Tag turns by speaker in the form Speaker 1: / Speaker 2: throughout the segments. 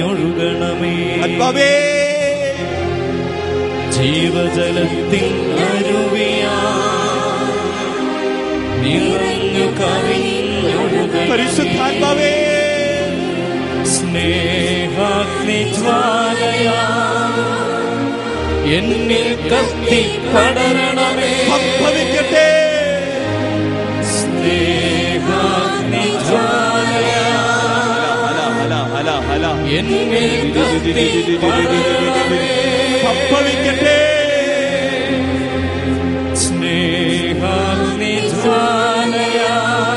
Speaker 1: കവിഞ്ഞൊഴുകണമേ
Speaker 2: ആത്മാവേ
Speaker 1: ജീവജലത്തിൽ അരുവിയാ നിറഞ്ഞു കവിഞ്ഞൊഴുകണമേ
Speaker 2: പരിശുദ്ധാത്മാവേ
Speaker 1: സ്നേഹാഗ്നിജ്വാലയാ എന്നിൽ കത്തി പടരണമേ
Speaker 2: സംഭവിക്കട്ടെ
Speaker 1: സ്നേഹാഗ്നിജ്വാലയാ
Speaker 2: ഹല ഹല ഹല ഹല
Speaker 1: എന്നിൽ കത്തി പടരണമേ
Speaker 2: സംഭവിക്കട്ടെ
Speaker 1: സ്നേഹാഗ്നിജ്വാലയാ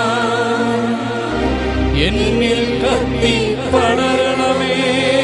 Speaker 1: എന്നിൽ കത്തി പടരണമേ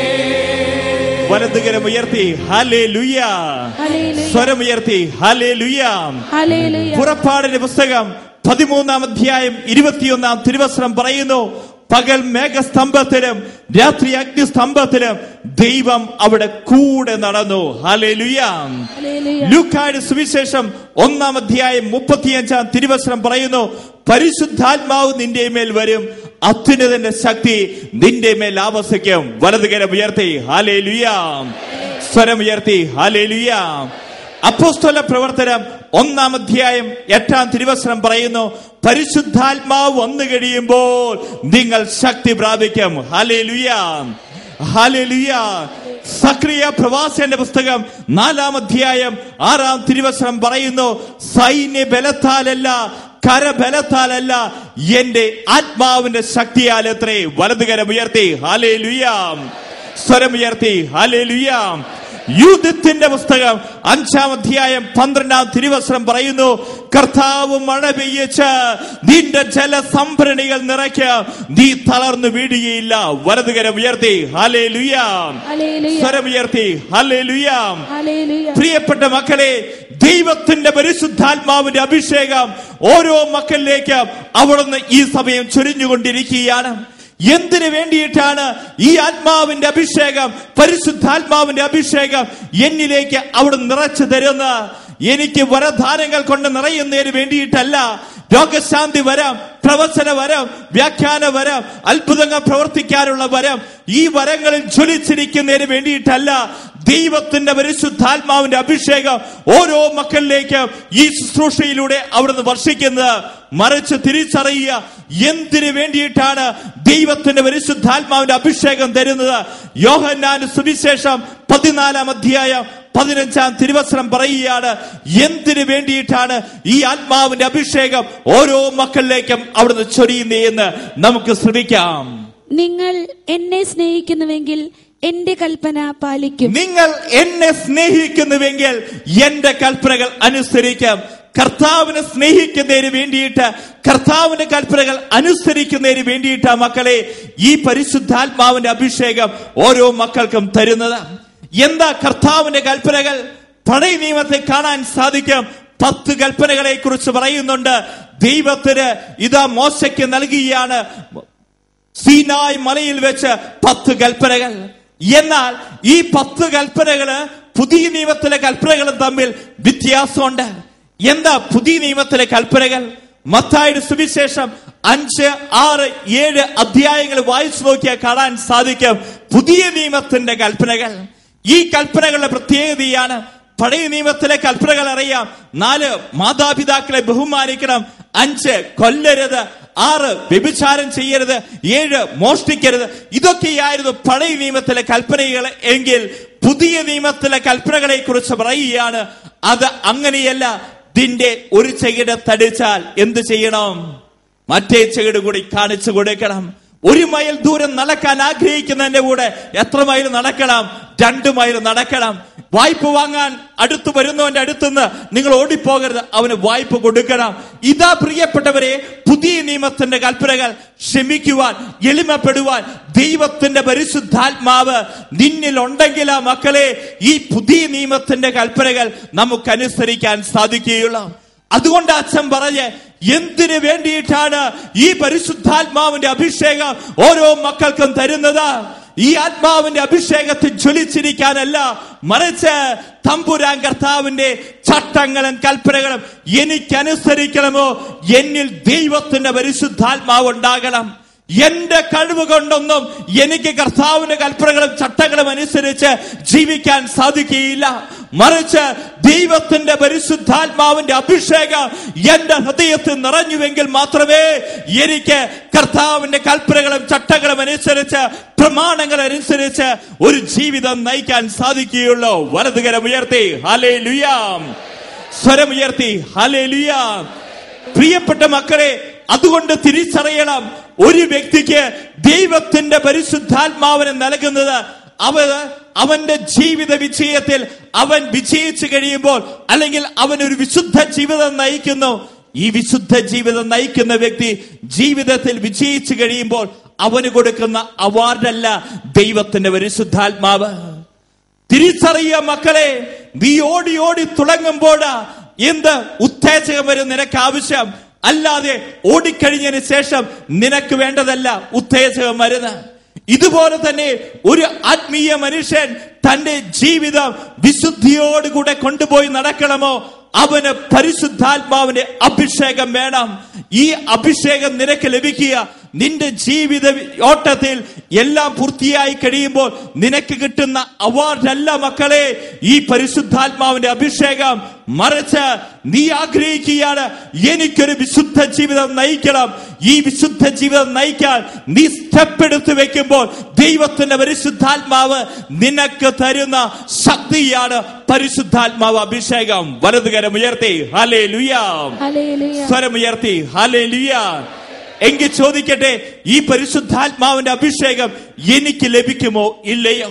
Speaker 2: വലതുകരം ഉയർത്തി ഹാലേ ലുയ
Speaker 3: ഹല്ലേലൂയ.
Speaker 2: സ്വരമുയർത്തി ഹാലേ ലുയ
Speaker 3: ഹല്ലേലൂയ.
Speaker 2: പുറപ്പാടിന്റെ പുസ്തകം പതിമൂന്നാം അധ്യായം ഇരുപത്തിയൊന്നാം തിരുവസ്ത്രം പറയുന്നു പകൽ മേഘസ്തംഭത്തിലും രാത്രി അഗ്നിസ്തംഭത്തിലും ദൈവം അവിടെ കൂടെ നടന്നു ഹാലേ ലുയാം
Speaker 3: ഹല്ലേലൂയ.
Speaker 2: ലൂക്കായുടെ സുവിശേഷം ഒന്നാം അധ്യായം മുപ്പത്തിയഞ്ചാം തിരുവസ്ത്രം പറയുന്നു പരിശുദ്ധാത്മാവ് നിന്റെ മേൽ വരും അത്യുന്നതന്റെ ശക്തി നിന്റെ മേൽ ആവസിക്കും വലതുകരം ഉയർത്തി ഹാലേ ലുയാം സ്വരം ഉയർത്തി ഹാലേ ലുയാം അപ്പോസ്തല പ്രവർത്തനം ഒന്നാം അധ്യായം എട്ടാം തിരുവസ്ത്രം പറയുന്നു പരിശുദ്ധാത്മാവ് വന്നു കഴിയുമ്പോൾ നിങ്ങൾ ശക്തി പ്രാപിക്കും ഹാലേ ലുയാം ഹാലലുയ സക്രിയ പ്രവാസന്റെ പുസ്തകം നാലാം അധ്യായം ആറാം തിരുവസ്ത്രം പറയുന്നു സൈന്യ ബലത്താലല്ല കരബലത്താലല്ല എന്റെ ആത്മാവിന്റെ ശക്തിയാൽ എത്രേ വലതുകരം ഉയർത്തി ഹാലേ ലുയാം സ്വരം ഉയർത്തി ഹാലേ ലുയാം യൂതത്തിന്റെ പുസ്തകം അഞ്ചാം അധ്യായം പന്ത്രണ്ടാം തിരുവസ്ത്രം പറയുന്നു കർത്താവ് മഴ പെയ്യച്ച് നിന്റെ ജലസംഭരണികൾ നിറയ്ക്ക നീ തളർന്നു വീഴുകയില്ല വലതുകരം ഉയർത്തി ഹാലേ ലുയാം
Speaker 3: ഹല്ലേലൂയ.
Speaker 2: സ്വരം ഉയർത്തി ഹാലേ ലുയാം
Speaker 3: ഹല്ലേലൂയ.
Speaker 2: പ്രിയപ്പെട്ട മക്കളെ ദൈവത്തിന്റെ പരിശുദ്ധാത്മാവിന്റെ അഭിഷേകം ഓരോ മക്കളിലേക്ക് അവിടുന്ന് ഈ സമയം ചൊരിഞ്ഞുകൊണ്ടിരിക്കുകയാണ് എന്തിനു വേണ്ടിയിട്ടാണ് ഈ ആത്മാവിന്റെ അഭിഷേകം പരിശുദ്ധാത്മാവിന്റെ അഭിഷേകം എന്നിലേക്ക് അവിടെ നിറച്ചു തരുന്ന എനിക്ക് വരദാനങ്ങൾ കൊണ്ട് നിറയുന്നതിന് വേണ്ടിയിട്ടല്ല രോഗശാന്തി വരാം പ്രവചന വരം വ്യാഖ്യാന വരം അത്ഭുതങ്ങൾ പ്രവർത്തിക്കാനുള്ള വരം ഈ വരങ്ങളിൽ ജ്വലിച്ചിരിക്കുന്നതിന് വേണ്ടിയിട്ടല്ല ദൈവത്തിന്റെ പരിശുദ്ധാത്മാവിന്റെ അഭിഷേകം ഓരോ മക്കളിലേക്ക് ഈ ശുശ്രൂഷയിലൂടെ അവിടുന്ന് വർഷിക്കുന്നത് മറിച്ച് തിരിച്ചറിയുക എന്തിനു വേണ്ടിയിട്ടാണ് ദൈവത്തിന്റെ പരിശുദ്ധാത്മാവിന്റെ അഭിഷേകം തരുന്നത് യോഹന്നാന്റെ സുവിശേഷം പതിനാലാം അധ്യായം പതിനഞ്ചാം തിരുവസ്ത്രം പറയുകയാണ് എന്തിനു വേണ്ടിയിട്ടാണ് ഈ ആത്മാവിന്റെ അഭിഷേകം ഓരോ മക്കളിലേക്കും അവിടുന്ന് ചൊരിയുന്നേ എന്ന് നമുക്ക് ശ്രമിക്കാം
Speaker 3: നിങ്ങൾ എന്നെ സ്നേഹിക്കുന്നുവെങ്കിൽ എന്റെ കൽപ്പന പാലിക്കും
Speaker 2: നിങ്ങൾ എന്നെ സ്നേഹിക്കുന്നുവെങ്കിൽ എന്റെ കൽപ്പനകൾ അനുസരിക്കാം കർത്താവിനെ സ്നേഹിക്കുന്നതിന് വേണ്ടിയിട്ട് കർത്താവിന്റെ കൽപ്പനകൾ അനുസരിക്കുന്നതിന് വേണ്ടിയിട്ടാ മക്കളെ ഈ പരിശുദ്ധാത്മാവിന്റെ അഭിഷേകം ഓരോ മക്കൾക്കും തരുന്നത് എന്താ കർത്താവിന്റെ കൽപ്പനകൾ പഴയ നിയമത്തെ കാണാൻ സാധിക്കും പത്ത് കൽപ്പനകളെ കുറിച്ച് പറയുന്നുണ്ട് ദൈവത്തിന് ഇതാ മോശയ്ക്ക് നൽകുകയാണ് സീനായ് മലയിൽ വെച്ച് പത്ത് കൽപ്പനകൾ എന്നാൽ ഈ പത്ത് കൽപ്പനകള് പുതിയ നിയമത്തിലെ കൽപ്പനകളും തമ്മിൽ വ്യത്യാസമുണ്ട് എന്താ പുതിയ നിയമത്തിലെ കൽപ്പനകൾ മത്തായുടെ സുവിശേഷം അഞ്ച് ആറ് ഏഴ് അധ്യായങ്ങൾ വായിച്ചു നോക്കിയാൽ കാണാൻ സാധിക്കും പുതിയ നിയമത്തിന്റെ കൽപ്പനകൾ ഈ കൽപ്പനകളുടെ പ്രത്യേകതയാണ് പഴയ നിയമത്തിലെ കൽപ്പനകൾ അറിയാം നാല് മാതാപിതാക്കളെ ബഹുമാനിക്കണം അഞ്ച് കൊല്ലരുത് ആറ് വ്യഭിചാരം ചെയ്യരുത് ഏഴ് മോഷ്ടിക്കരുത് ഇതൊക്കെയായിരുന്നു പഴയ നിയമത്തിലെ കൽപ്പനകൾ എങ്കിൽ പുതിയ നിയമത്തിലെ കൽപ്പനകളെ കുറിച്ച് പറയുകയാണ് അത് അങ്ങനെയല്ല ഇതിന്റെ ഒരു ചെകിട് തടിച്ചാൽ എന്ത് ചെയ്യണം മറ്റേ ചെകിട് കൂടി കാണിച്ചു കൊടുക്കണം ഒരു മൈൽ ദൂരം നടക്കാൻ ആഗ്രഹിക്കുന്നതിന്റെ കൂടെ എത്ര മൈൽ നടക്കണം രണ്ടു മൈൽ നടക്കണം വായ്പ വാങ്ങാൻ അടുത്ത് വരുന്നവന്റെ അടുത്തുനിന്ന് നിങ്ങൾ ഓടിപ്പോകരുത് അവന് വായ്പ കൊടുക്കണം ഇതാ പ്രിയപ്പെട്ടവരെ പുതിയ നിയമത്തിന്റെ കൽപ്പനകൾ ക്ഷമിക്കുവാൻ എളിമപ്പെടുവാൻ ദൈവത്തിന്റെ പരിശുദ്ധാത്മാവ് നിന്നിൽ ഉണ്ടെങ്കിൽ ആ മക്കളെ ഈ പുതിയ നിയമത്തിന്റെ കൽപ്പനകൾ നമുക്ക് അനുസരിക്കാൻ സാധിക്കുകയുള്ളൂ അതുകൊണ്ട് അച്ഛൻ പറഞ്ഞ് എന്തിനു വേണ്ടിയിട്ടാണ് ഈ പരിശുദ്ധാത്മാവിന്റെ അഭിഷേകം ഓരോ മക്കൾക്കും തരുന്നത് ഈ ആത്മാവിന്റെ അഭിഷേകത്തിൽ ജ്വലിച്ചിരിക്കാനല്ല മറിച്ച് തമ്പുരാൻ കർത്താവിന്റെ ചട്ടങ്ങളും കൽപ്പനകളും എനിക്കനുസരിക്കണമോ എന്നിൽ ദൈവത്തിന്റെ പരിശുദ്ധാത്മാവ് ഉണ്ടാകണം എന്റെ കഴിവ് കൊണ്ടൊന്നും എനിക്ക് കർത്താവിന്റെ കൽപ്പനകളും ചട്ടങ്ങളും അനുസരിച്ച് ജീവിക്കാൻ സാധിക്കുകയില്ല മറിച്ച് ദൈവത്തിന്റെ പരിശുദ്ധാത്മാവിന്റെ അഭിഷേകം എന്റെ ഹൃദയത്തിൽ നിറഞ്ഞുവെങ്കിൽ മാത്രമേ എനിക്ക് കർത്താവിന്റെ കൽപ്പനകളും ചട്ടങ്ങളും അനുസരിച്ച് പ്രമാണങ്ങൾ അനുസരിച്ച് ഒരു ജീവിതം നയിക്കാൻ സാധിക്കുകയുള്ളൂ വലതുകരം ഉയർത്തി ഹലേ ലുയാം സ്വരമുയർത്തി ഹലേ ലുയാം പ്രിയപ്പെട്ട മക്കളെ അതുകൊണ്ട് തിരിച്ചറിയണം ഒരു വ്യക്തിക്ക് ദൈവത്തിന്റെ പരിശുദ്ധാത്മാവിനെ നൽകുന്നത് അവ അവന്റെ ജീവിത വിജയത്തിൽ അവൻ വിജയിച്ചു കഴിയുമ്പോൾ അല്ലെങ്കിൽ അവൻ ഒരു വിശുദ്ധ ജീവിതം നയിക്കുന്നു ഈ വിശുദ്ധ ജീവിതം നയിക്കുന്ന വ്യക്തി ജീവിതത്തിൽ വിജയിച്ചു കഴിയുമ്പോൾ അവന് കൊടുക്കുന്ന അവാർഡല്ല ദൈവത്തിന്റെ പരിശുദ്ധാത്മാവ് തിരിച്ചറിയുക മക്കളെ നീ ഓടി ഓടി തുടങ്ങുമ്പോൾ എന്ത് ഉത്തേജകം വരും നിനക്ക് ആവശ്യം അല്ലാതെ ഓടിക്കഴിഞ്ഞതിന് ശേഷം നിനക്ക് വേണ്ടതല്ല ഉത്തേജകം മരുന്ന് ഇതുപോലെ തന്നെ ഒരു ആത്മീയ മനുഷ്യൻ തന്റെ ജീവിതം വിശുദ്ധിയോടുകൂടെ കൊണ്ടുപോയി നടക്കണമോ അവന് പരിശുദ്ധാത്മാവിന്റെ അഭിഷേകം വേണം ഈ അഭിഷേകം നിനക്ക് ലഭിക്കുക നിന്റെ ജീവിത ഓട്ടത്തിൽ എല്ലാം പൂർത്തിയായി കഴിയുമ്പോൾ നിനക്ക് കിട്ടുന്ന അവാർഡല്ല മക്കളെ ഈ പരിശുദ്ധാത്മാവിന്റെ അഭിഷേകം മറിച്ച് നീ ആഗ്രഹിക്കുകയാണ് എനിക്കൊരു വിശുദ്ധ ജീവിതം നയിക്കണം ഈ വിശുദ്ധ ജീവിതം നയിക്കാൻ നീ സ്റ്റെപ്പ് എടുത്തു വെക്കുമ്പോൾ ദൈവത്തിന്റെ പരിശുദ്ധാത്മാവ് നിനക്ക് തരുന്ന ശക്തിയാണ് പരിശുദ്ധാത്മാവ് അഭിഷേകം വലതുകരം ഉയർത്തി ഹലേ ലുയാം
Speaker 3: ഹല്ലേലൂയ
Speaker 2: സ്വരമുയർത്തി ഹലേ എങ്കിൽ ചോദിക്കട്ടെ ഈ പരിശുദ്ധാത്മാവിന്റെ അഭിഷേകം എനിക്ക് ലഭിക്കുമോ ഇല്ലയോ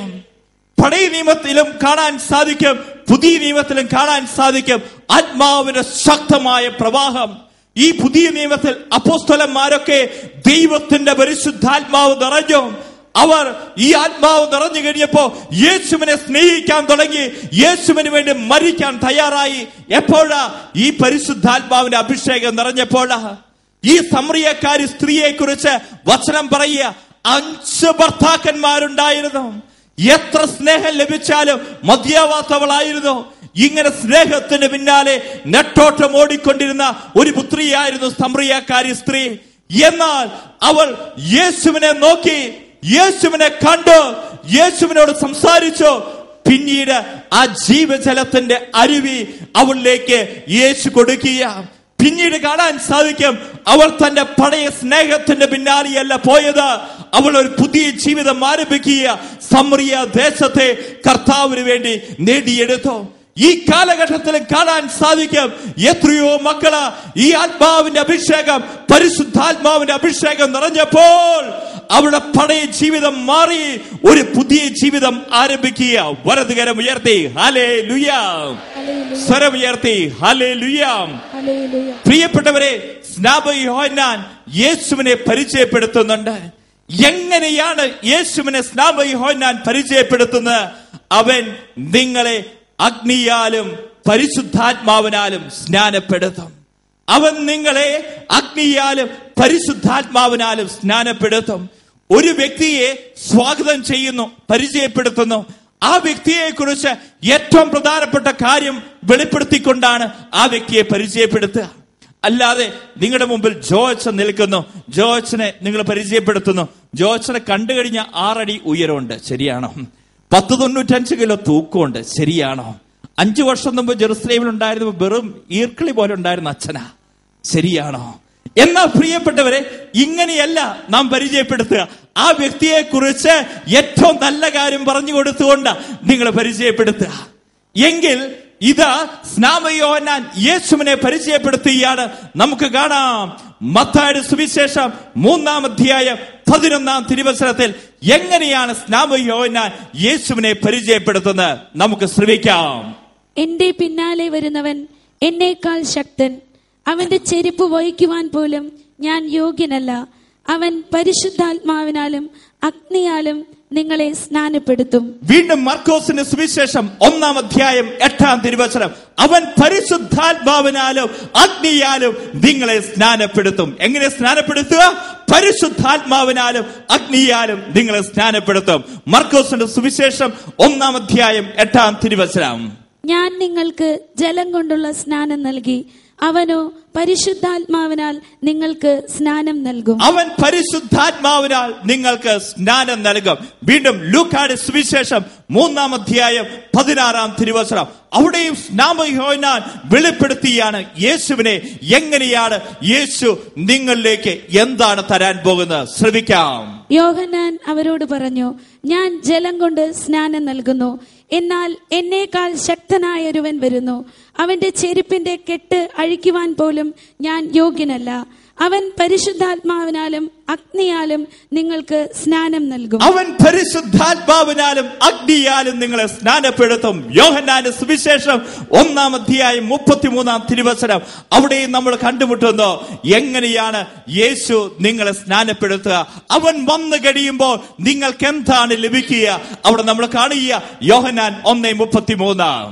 Speaker 2: പഴയ നിയമത്തിലും കാണാൻ സാധിക്കും പുതിയ നിയമത്തിലും കാണാൻ സാധിക്കും ആത്മാവിന്റെ ശക്തമായ പ്രവാഹം ഈ പുതിയ നിയമത്തിൽ അപ്പോസ്തലന്മാരൊക്കെ ദൈവത്തിന്റെ പരിശുദ്ധാത്മാവ് നിറഞ്ഞു അവർ ഈ ആത്മാവ് നിറഞ്ഞു കഴിഞ്ഞപ്പോ യേശുവിനെ സ്നേഹിക്കാൻ തുടങ്ങി യേശുവിന് വേണ്ടി മരിക്കാൻ തയ്യാറായി എപ്പോഴാ ഈ പരിശുദ്ധാത്മാവിന്റെ അഭിഷേകം നിറഞ്ഞപ്പോഴാ ഈ സമറിയക്കാരി സ്ത്രീയെ കുറിച്ച് വചനം പറയുക അഞ്ച് ഭർത്താക്കന്മാരുണ്ടായിരുന്നു എത്ര സ്നേഹം ലഭിച്ചാലും മധ്യാവാത്തവളായിരുന്നു ഇങ്ങനെ സ്നേഹത്തിന് പിന്നാലെ നെട്ടോട്ടം ഓടിക്കൊണ്ടിരുന്ന ഒരു പുത്രിയായിരുന്നു സമറിയക്കാരി സ്ത്രീ എന്നാൽ അവൾ യേശുവിനെ നോക്കി യേശുവിനെ കണ്ടു യേശുവിനോട് സംസാരിച്ചു പിന്നീട് ആ ജീവജലത്തിന്റെ അരുവി അവളിലേക്ക് യേശു കൊടുക്കുക പിന്നീട് കാണാൻ സാധിക്കും അവൾ തന്റെ പഴയ സ്നേഹത്തിന്റെ പിന്നാലെയല്ല പോയത് അവൾ ഒരു പുതിയ ജീവിതം ആരംഭിക്കുക സമറിയ ദേശത്തെ കർത്താവിന് വേണ്ടി നേടിയെടുത്തു ഈ കാലഘട്ടത്തിൽ കാണാൻ സാധിക്കും എത്രയോ മക്കള് ഈ ആത്മാവിന്റെ അഭിഷേകം പരിശുദ്ധാത്മാവിന്റെ അഭിഷേകം നിറഞ്ഞപ്പോൾ അവളുടെ പഴയ ജീവിതം മാറി ഒരു പുതിയ ജീവിതം ആരംഭിക്കുക വലതുകരം ഉയർത്തി ഹലേ ലുയാം
Speaker 3: ഹല്ലേലൂയ
Speaker 2: സ്വരം ഉയർത്തി ഹലേ ലുയാം
Speaker 3: ഹല്ലേലൂയ
Speaker 2: പ്രിയപ്പെട്ടവരെ സ്നാപ യോഹന്നാൻ യേശുവിനെ പരിചയപ്പെടുത്തുന്നുണ്ട് എങ്ങനെയാണ് യേശുവിനെ സ്നാപ യോഹന്നാൻ പരിചയപ്പെടുത്തുന്നത് അവൻ നിങ്ങളെ അഗ്നിയാലും പരിശുദ്ധാത്മാവിനാലും സ്നാനപ്പെടുത്തും അവൻ നിങ്ങളെ അഗ്നിയാലും പരിശുദ്ധാത്മാവിനാലും സ്നാനപ്പെടുത്തും ഒരു വ്യക്തിയെ സ്വാഗതം ചെയ്യുന്നു പരിചയപ്പെടുത്തുന്നു ആ വ്യക്തിയെ കുറിച്ച് ഏറ്റവും പ്രധാനപ്പെട്ട കാര്യം വെളിപ്പെടുത്തിക്കൊണ്ടാണ് ആ വ്യക്തിയെ പരിചയപ്പെടുത്തുക അല്ലാതെ നിങ്ങളുടെ മുമ്പിൽ ജോച്ചൻ നിൽക്കുന്നു ജോച്ചനെ നിങ്ങൾ പരിചയപ്പെടുത്തുന്നു ജോച്ചനെ കണ്ടു കഴിഞ്ഞ ആറടി ഉയരമുണ്ട് ശരിയാണോ പത്ത് തൊണ്ണൂറ്റഞ്ച് കിലോ തൂക്കമുണ്ട് ശരിയാണോ അഞ്ചു വർഷം മുമ്പ് ജെറുസലേമിൽ ഉണ്ടായിരുന്ന വെറും ഈർക്കിളി പോലെ ഉണ്ടായിരുന്ന അച്ഛനാ ശരിയാണോ എന്നാൽ പ്രിയപ്പെട്ടവരെ ഇങ്ങനെയല്ല നാം പരിചയപ്പെടുത്തുക ആ വ്യക്തിയെ കുറിച്ച് ഏറ്റവും നല്ല കാര്യം പറഞ്ഞു കൊടുത്തുകൊണ്ട് നിങ്ങൾ പരിചയപ്പെടുത്തുക എങ്കിൽ ഇത് സ്നാമയോനാൻ യേശുവിനെ പരിചയപ്പെടുത്തുകയാണ് നമുക്ക് കാണാം മത്തായുടെ സുവിശേഷം മൂന്നാം അധ്യായം പതിനൊന്നാം തിരുവസരത്തിൽ എങ്ങനെയാണ് സ്നാമയോനാൻ യേശുവിനെ പരിചയപ്പെടുത്തുന്നത് നമുക്ക് ശ്രമിക്കാം
Speaker 3: എന്റെ പിന്നാലെ വരുന്നവൻ എന്നേക്കാൾ ശക്തൻ അവന്റെ ചെരുപ്പ് വഹിക്കുവാൻ പോലും ഞാൻ യോഗ്യനല്ല അവൻ പരിശുദ്ധാത്മാവിനാലും അഗ്നിയാലും നിങ്ങളെ സ്നാനപ്പെടുത്തും
Speaker 2: വീണ്ടും മർക്കോസിന്റെ സുവിശേഷം ഒന്നാം അധ്യായം എട്ടാം തിരുവചനം അവൻ പരിശുദ്ധാത്മാവിനാലും അഗ്നിയാലും നിങ്ങളെ സ്നാനപ്പെടുത്തും എങ്ങനെ സ്നാനപ്പെടുത്തുക പരിശുദ്ധാത്മാവിനാലും അഗ്നിയാലും നിങ്ങളെ സ്നാനപ്പെടുത്തും മർക്കോസിന്റെ സുവിശേഷം ഒന്നാം അധ്യായം എട്ടാം തിരുവചനം
Speaker 3: ഞാൻ നിങ്ങൾക്ക് ജലം കൊണ്ടുള്ള സ്നാനം നൽകി അവനോ പരിശുദ്ധാത്മാവിനാൽ നിങ്ങൾക്ക് സ്നാനം നൽകും
Speaker 2: അവൻ പരിശുദ്ധാത്മാവിനാൽ നിങ്ങൾക്ക് സ്നാനം നൽകും വീണ്ടും ലൂക്കാട് സുവിശേഷം മൂന്നാം അധ്യായം പതിനാറാം തിരുവസനം അവിടെയും സ്നാമയോനാൽ വെളിപ്പെടുത്തിയാണ് യേശുവിനെ എങ്ങനെയാണ് യേശു നിങ്ങളിലേക്ക് എന്താണ് തരാൻ പോകുന്നത് ശ്രമിക്കാം
Speaker 3: യോഹന്നാൻ അവരോട് പറഞ്ഞു ഞാൻ ജലം കൊണ്ട് സ്നാനം നൽകുന്നു എന്നാൽ എന്നേക്കാൾ ശക്തനായ ഒരുവൻ വരുന്നു അവന്റെ ചെരുപ്പിന്റെ കെട്ട് അഴിക്കുവാൻ പോലും ഞാൻ യോഗ്യനല്ല അവൻ പരിശുദ്ധാത്മാവിനാലും അഗ്നിയാലും നിങ്ങൾക്ക് സ്നാനം നൽകും
Speaker 2: അവൻ പരിശുദ്ധാത്മാവിനാലും അഗ്നിയാലും നിങ്ങളെ സ്നാനപ്പെടുത്തും യോഹന്നാന്റെ സുവിശേഷം ഒന്നാം അധ്യായം മുപ്പത്തിമൂന്നാം തിരുവസനം അവിടെയും നമ്മൾ കണ്ടുമുട്ടുന്നു എങ്ങനെയാണ് യേശു നിങ്ങളെ സ്നാനപ്പെടുത്തുക അവൻ വന്നു കഴിയുമ്പോൾ നിങ്ങൾക്ക് എന്താണ് ലഭിക്കുക അവിടെ നമ്മൾ കാണുക യോഹന്നാൻ ഒന്നേ മുപ്പത്തിമൂന്നാം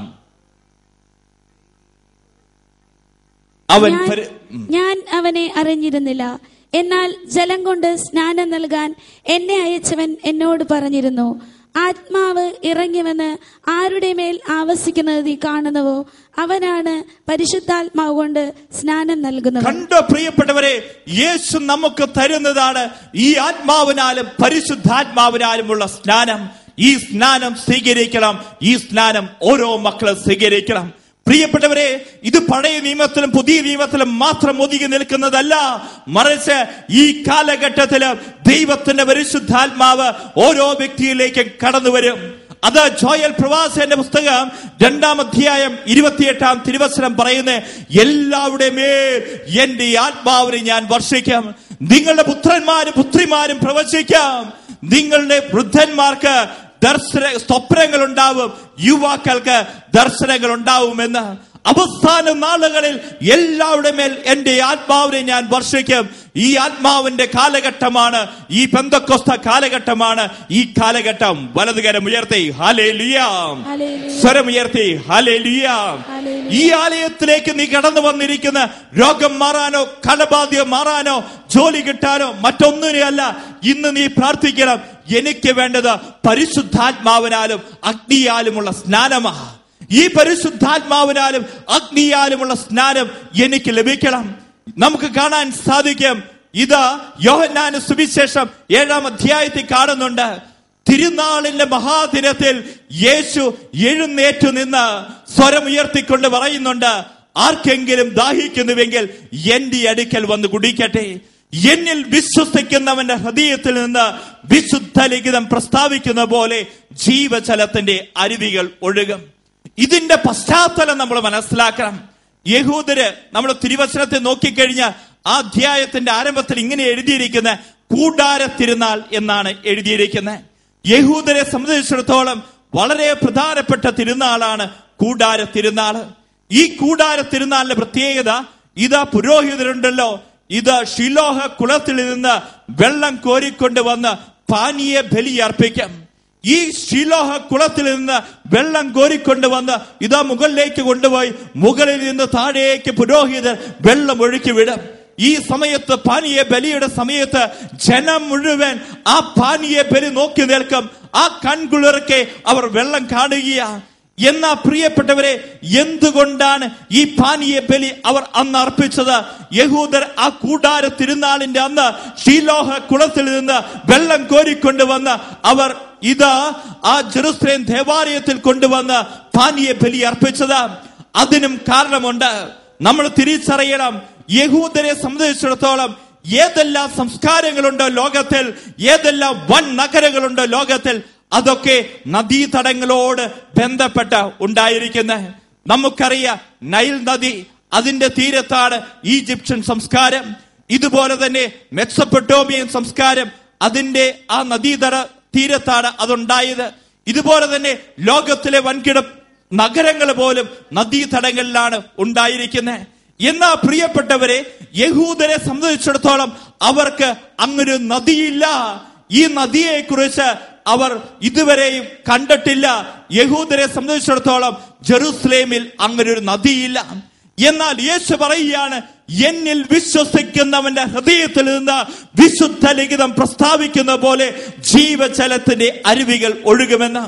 Speaker 2: അവൻ
Speaker 3: ഞാൻ-
Speaker 2: പരി-
Speaker 3: ഞാൻ അവനെ അറിഞ്ഞിരുന്നില്ല എന്നാൽ ജലം കൊണ്ട് സ്നാനം നൽകാൻ എന്നെ അയച്ചവൻ എന്നോട് പറഞ്ഞിരുന്നു ആത്മാവ് ഇറങ്ങിവന്ന് ആരുടെ മേൽ ആവസിക്കുന്നത് നീ കാണുന്നുവോ അവനാണ് പരിശുദ്ധാത്മാവ് കൊണ്ട് സ്നാനം നൽകുന്നത്
Speaker 2: കണ്ടോ പ്രിയപ്പെട്ടവരെ യേശു നമുക്ക് തരുന്നതാണ് ഈ ആത്മാവിനാലും പരിശുദ്ധാത്മാവിനാലുമുള്ള സ്നാനം ഈ സ്നാനം സ്വീകരിക്കണം ഈ സ്നാനം ഓരോ മക്കളും സ്വീകരിക്കണം പ്രിയപ്പെട്ടവരെ ഇത് പഴയ നിയമത്തിലും പുതിയ നിയമത്തിലും മാത്രം ഒതുങ്ങി നിൽക്കുന്നതല്ല മറിച്ച് ഈ കാലഘട്ടത്തില് ദൈവത്തിന്റെ പരിശുദ്ധാത്മാവ് ഓരോ വ്യക്തിയിലേക്കും കടന്നു വരും അത് ജോയൽ പ്രവാസന്റെ പുസ്തകം രണ്ടാം അധ്യായം ഇരുപത്തിയെട്ടാം തിരുവസനം പറയുന്ന എല്ലാവരുടെ മേൽ എന്റെ ഈ ആത്മാവിനെ ഞാൻ വർഷിക്കാം നിങ്ങളുടെ പുത്രന്മാരും പുത്രിമാരും പ്രവചിക്കാം നിങ്ങളുടെ വൃദ്ധന്മാർക്ക് ദർശന സ്വപ്നങ്ങൾ ഉണ്ടാവും യുവാക്കൾക്ക് ദർശനങ്ങൾ ഉണ്ടാവുമെന്ന് അവസാന നാളുകളിൽ എല്ലാവരുടെ മേൽ എന്റെ ആത്മാവിനെ ഞാൻ വർഷിക്കും ഈ ആത്മാവിന്റെ കാലഘട്ടമാണ് ഈ പെന്തക്കൊസ്ത കാലഘട്ടമാണ് ഈ കാലഘട്ടം വലതുകരം ഉയർത്തി ഹാലേ ലിയാം
Speaker 3: ഹല്ലേലൂയ.
Speaker 2: സ്വരമുയർത്തി ഹാലേ ലിയാം
Speaker 3: ഹല്ലേലൂയ.
Speaker 2: ഈ ആലയത്തിലേക്ക് നീ കടന്നു വന്നിരിക്കുന്ന രോഗം മാറാനോ കടബാധ്യം മാറാനോ ജോലി കിട്ടാനോ മറ്റൊന്നിനെയല്ല ഇന്ന് നീ പ്രാർത്ഥിക്കണം എനിക്ക് വേണ്ടത് പരിശുദ്ധാത്മാവിനാലും അഗ്നിയാലുമുള്ള സ്നാനമാണ് ഈ പരിശുദ്ധാത്മാവിനാലും അഗ്നിയാലുമുള്ള സ്നാനം എനിക്ക് ലഭിക്കണം നമുക്ക് കാണാൻ സാധിക്കും ഇത് യോഹന്നാന് സുവിശേഷം ഏഴാം അധ്യായത്തിൽ കാണുന്നുണ്ട് തിരുനാളിന്റെ മഹാദിനത്തിൽ യേശു എഴുന്നേറ്റു നിന്ന് സ്വരം ഉയർത്തിക്കൊണ്ട് പറയുന്നുണ്ട് ആർക്കെങ്കിലും ദാഹിക്കുന്നുവെങ്കിൽ എന്റെ അടുക്കൽ വന്ന് കുടിക്കട്ടെ എന്നിൽ വിശ്വസിക്കുന്നവന്റെ ഹൃദയത്തിൽ നിന്ന് വിശുദ്ധ ലിഖിതം പ്രസ്താവിക്കുന്ന പോലെ ജീവജലത്തിന്റെ അരുവികൾ ഒഴുകും ഇതിന്റെ പശ്ചാത്തലം നമ്മൾ മനസ്സിലാക്കണം യഹൂദര് നമ്മൾ തിരുവചനത്തെ നോക്കിക്കഴിഞ്ഞ ആ അധ്യായത്തിന്റെ ആരംഭത്തിൽ ഇങ്ങനെ എഴുതിയിരിക്കുന്ന കൂടാര തിരുനാൾ എന്നാണ് എഴുതിയിരിക്കുന്നത് യഹൂദരെ സംബന്ധിച്ചിടത്തോളം വളരെ പ്രധാനപ്പെട്ട തിരുനാളാണ് കൂടാര തിരുനാള് ഈ കൂടാര തിരുനാളിന്റെ പ്രത്യേകത ഇതാ പുരോഹിതരുണ്ടല്ലോ ഇത് ഷിലോഹ കുളത്തിൽ നിന്ന് വെള്ളം കോരിക്കൊണ്ട് വന്ന് പാനീയ ബലി അർപ്പിക്കും ഈ ശിലോഹ കുളത്തിൽ നിന്ന് വെള്ളം കോരിക്കൊണ്ട് വന്ന് ഇതാ മുകളിലേക്ക് കൊണ്ടുപോയി മുകളിൽ നിന്ന് താഴേക്ക് പുരോഹിതർ വെള്ളം ഒഴുക്കി വിടും ഈ സമയത്ത് പാനീയ ബലിയുടെ സമയത്ത് ജനം മുഴുവൻ ആ പാനീയ ബലി നോക്കി നിൽക്കും ആ കൺകുളിർക്കെ അവർ വെള്ളം കാണുകയാണ് എന്നാ പ്രിയപ്പെട്ടവരെ എന്തുകൊണ്ടാണ് ഈ പാനീയ ബലി അവർ അന്ന് അർപ്പിച്ചത് യഹൂദർ ആ കൂടാര തിരുനാളിന്റെ അന്ന് ഷീലോഹ കുളത്തിൽ നിന്ന് വെള്ളം കോരിക്കൊണ്ടുവന്ന് അവർ ഇത് ആ ജെറുസലേം ദേവാലയത്തിൽ കൊണ്ടുവന്ന് പാനീയ ബലി അർപ്പിച്ചത് അതിനും കാരണമുണ്ട് നമ്മൾ തിരിച്ചറിയണം യഹൂദരെ സംബന്ധിച്ചിടത്തോളം ഏതെല്ലാം സംസ്കാരങ്ങളുണ്ടോ ലോകത്തിൽ ഏതെല്ലാം വൻ നഗരങ്ങളുണ്ടോ ലോകത്തിൽ അതൊക്കെ നദീതടങ്ങളോട് ബന്ധപ്പെട്ട ഉണ്ടായിരിക്കുന്ന നമുക്കറിയാം നൈൽ നദി അതിന്റെ തീരത്താണ് ഈജിപ്ഷ്യൻ സംസ്കാരം ഇതുപോലെ തന്നെ മെക്സപ്പൊട്ടോമിയൻ സംസ്കാരം അതിന്റെ ആ നദീതട തീരത്താണ് അതുണ്ടായത് ഇതുപോലെ തന്നെ ലോകത്തിലെ വൻകിട നഗരങ്ങൾ പോലും നദീതടങ്ങളിലാണ് ഉണ്ടായിരിക്കുന്നത് എന്നാ പ്രിയപ്പെട്ടവരെ യഹൂദരെ സംബന്ധിച്ചിടത്തോളം അവർക്ക് അങ്ങൊരു നദിയില്ല ഈ നദിയെ കുറിച്ച് അവർ ഇതുവരെയും കണ്ടിട്ടില്ല യഹൂദരെ സംബന്ധിച്ചിടത്തോളം ജെറുസലേമിൽ അങ്ങനൊരു നദിയില്ല എന്നാൽ യേശു പറയുകയാണ് എന്നിൽ വിശ്വസിക്കുന്നവന്റെ ഹൃദയത്തിൽ നിന്ന് വിശുദ്ധ ലിഖിതം പ്രസ്താവിക്കുന്ന പോലെ ജീവജലത്തിന്റെ അരുവികൾ ഒഴുകുമെന്ന്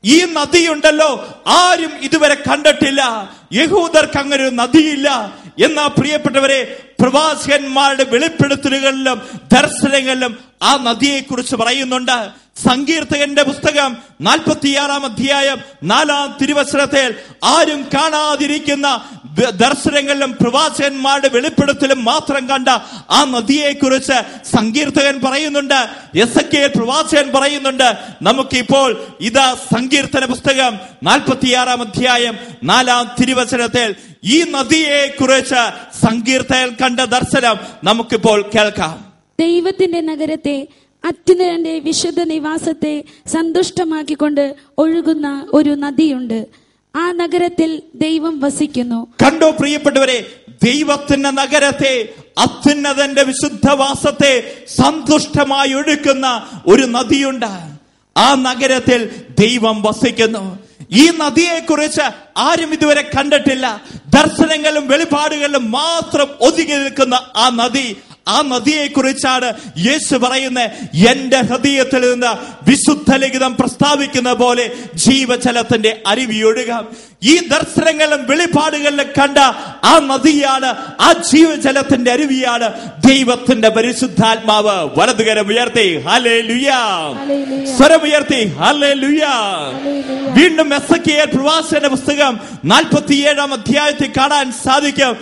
Speaker 2: ഈ നദിയുണ്ടല്ലോ ആരും ഇതുവരെ കണ്ടിട്ടില്ല യഹൂദർക്ക് അങ്ങനെ ഒരു നദിയില്ല എന്നാ പ്രിയപ്പെട്ടവരെ പ്രവാസികന്മാരുടെ വെളിപ്പെടുത്തലുകളിലും ദർശനങ്ങളിലും ആ നദിയെക്കുറിച്ച് പറയുന്നുണ്ട് സങ്കീർത്തകന്റെ പുസ്തകം നാൽപ്പത്തിയാറാം അധ്യായം നാലാം തിരുവസനത്തിൽ ആരും കാണാതിരിക്കുന്ന ദ- ദർശനങ്ങളിലും പ്രവാചകന്മാരുടെ വെളിപ്പെടുത്തലും മാത്രം കണ്ട ആ നദിയെക്കുറിച്ച് സങ്കീർത്തകൻ പറയുന്നുണ്ട് എസ് കെ പ്രവാചകൻ പറയുന്നുണ്ട് നമുക്കിപ്പോൾ ഇതാ സങ്കീർത്തന പുസ്തകം നാൽപ്പത്തിയാറാം അധ്യായം നാലാം തിരുവചനത്തിൽ ഈ നദിയെ കുറിച്ച് സങ്കീർത്തകൻ കണ്ട ദർശനം നമുക്കിപ്പോൾ കേൾക്കാം
Speaker 3: ദൈവത്തിന്റെ നഗരത്തെ അത്യുന്നതന്റെ വിശുദ്ധ നിവാസത്തെ സന്തുഷ്ടമാക്കിക്കൊണ്ട് ഒഴുകുന്ന ഒരു നദിയുണ്ട് ആ നഗരത്തിൽ ദൈവം വസിക്കുന്നു
Speaker 2: കണ്ടോ പ്രിയപ്പെട്ടവരെ ദൈവത്തിന്റെ നഗരത്തെ അത്യുന്നതന്റെ വിശുദ്ധവാസത്തെ സന്തുഷ്ടമായി ഒഴുക്കുന്ന ഒരു നദിയുണ്ട് ആ നഗരത്തിൽ ദൈവം വസിക്കുന്നു ഈ നദിയെക്കുറിച്ച് ആരും ഇതുവരെ കണ്ടിട്ടില്ല ദർശനങ്ങളും വെളിപാടുകളിലും മാത്രം ഒതുങ്ങി നിൽക്കുന്ന ആ നദി ആ നദിയെ കുറിച്ചാണ് യേശു പറയുന്നത് എന്റെ ഹൃദയത്തിൽ നിന്ന് വിശുദ്ധ ലിഖിതം പ്രസ്താവിക്കുന്ന പോലെ ജീവജലത്തിന്റെ അരുവിയൊഴുകാം ഈ ദർശനങ്ങളും വെളിപാടുകളിലും കണ്ട ആ നദിയാണ് ആ ജീവജലത്തിന്റെ അരുവിയാണ് ദൈവത്തിന്റെ പരിശുദ്ധാത്മാവ് വലതുകരം ഉയർത്തി ഹലേ ലുയാം
Speaker 3: ഹല്ലേലൂയ.
Speaker 2: സ്വരമുയർത്തി ഹലേ ലുയാം
Speaker 3: ഹല്ലേലൂയ.
Speaker 2: വീണ്ടും എസക്കിയൽ പ്രവാസന്റെ പുസ്തകം നാൽപ്പത്തിയേഴാം അധ്യായത്തിൽ കാണാൻ സാധിക്കും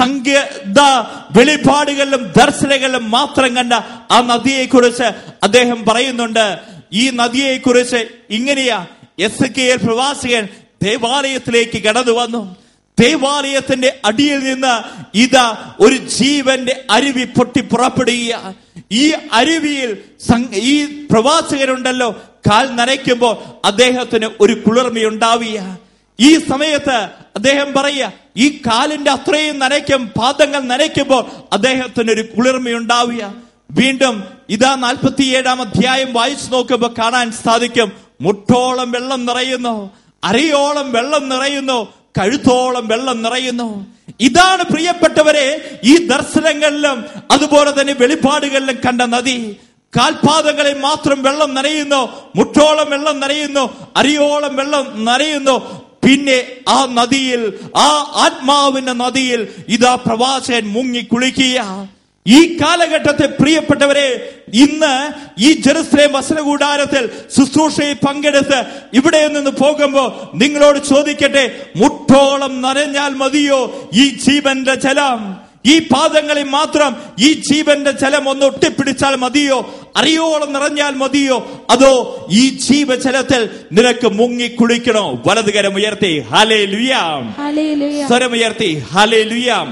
Speaker 2: സംഗീത വെളിപാടുകളിലും ദർശനങ്ങളിലും മാത്രം കണ്ട ആ നദിയെക്കുറിച്ച് അദ്ദേഹം പറയുന്നുണ്ട് ഈ നദിയെക്കുറിച്ച് ഇങ്ങനെയാ എസ് കെ എൽ പ്രവാസികൻ ദേവാലയത്തിലേക്ക് കടന്നു വന്നു ദേവാലയത്തിന്റെ അടിയിൽ നിന്ന് ഇതാ ഒരു ജീവന്റെ അരുവി പൊട്ടി പുറപ്പെടുക ഈ അരുവിയിൽ സം- ഈ പ്രവാചകരുണ്ടല്ലോ കാൽ നനയ്ക്കുമ്പോൾ അദ്ദേഹത്തിന് ഒരു കുളിർമയുണ്ടാവുക ഈ സമയത്ത് അദ്ദേഹം പറയുക ഈ കാലിന്റെ അത്രയും നനയ്ക്കും പാദങ്ങൾ നനയ്ക്കുമ്പോൾ അദ്ദേഹത്തിന് ഒരു കുളിർമയുണ്ടാവുക വീണ്ടും ഇതാ നാൽപ്പത്തിയേഴാം അധ്യായം വായിച്ചു നോക്കുമ്പോൾ കാണാൻ സാധിക്കും മുട്ടോളം വെള്ളം നിറയുന്നു അരയോളം വെള്ളം നിറയുന്നു കഴുത്തോളം വെള്ളം നിറയുന്നു ഇതാണ് പ്രിയപ്പെട്ടവരെ ഈ ദർശനങ്ങളിലും അതുപോലെ തന്നെ വെളിപാടുകളിലും കണ്ട നദി കാൽപാദങ്ങളിൽ മാത്രം വെള്ളം നനയുന്നു മുട്ടോളം വെള്ളം നനയുന്നു അരിയോളം വെള്ളം നനയുന്നു പിന്നെ ആ നദിയിൽ ആ ആത്മാവിന്റെ നദിയിൽ ഇതാ പ്രവാചകൻ മുങ്ങി കുളിക്കുക ഈ കാലഘട്ടത്തെ പ്രിയപ്പെട്ടവരെ ഇന്ന് ഈ ജെറുസലേം വസനകൂടാരത്തിൽ ശുശ്രൂഷയിൽ പങ്കെടുത്ത് ഇവിടെ നിന്ന് പോകുമ്പോൾ നിങ്ങളോട് ചോദിക്കട്ടെ മുട്ടോളം നനഞ്ഞാൽ മതിയോ ഈ ജീവന്റെ ജലം ഈ പാദങ്ങളിൽ മാത്രം ഈ ജീവന്റെ ജലം ഒന്ന് ഒട്ടിപ്പിടിച്ചാൽ മതിയോ അറിയോളം നിറഞ്ഞാൽ മതിയോ അതോ ഈ ജീവജലത്തിൽ നിനക്ക് മുങ്ങി കുളിക്കണോ വലതുകരം ഉയർത്തി ഹലേ ലുയാം
Speaker 3: ഹല്ലേലൂയ.
Speaker 2: സ്വരമുയർത്തി ഹലേ ലുയാം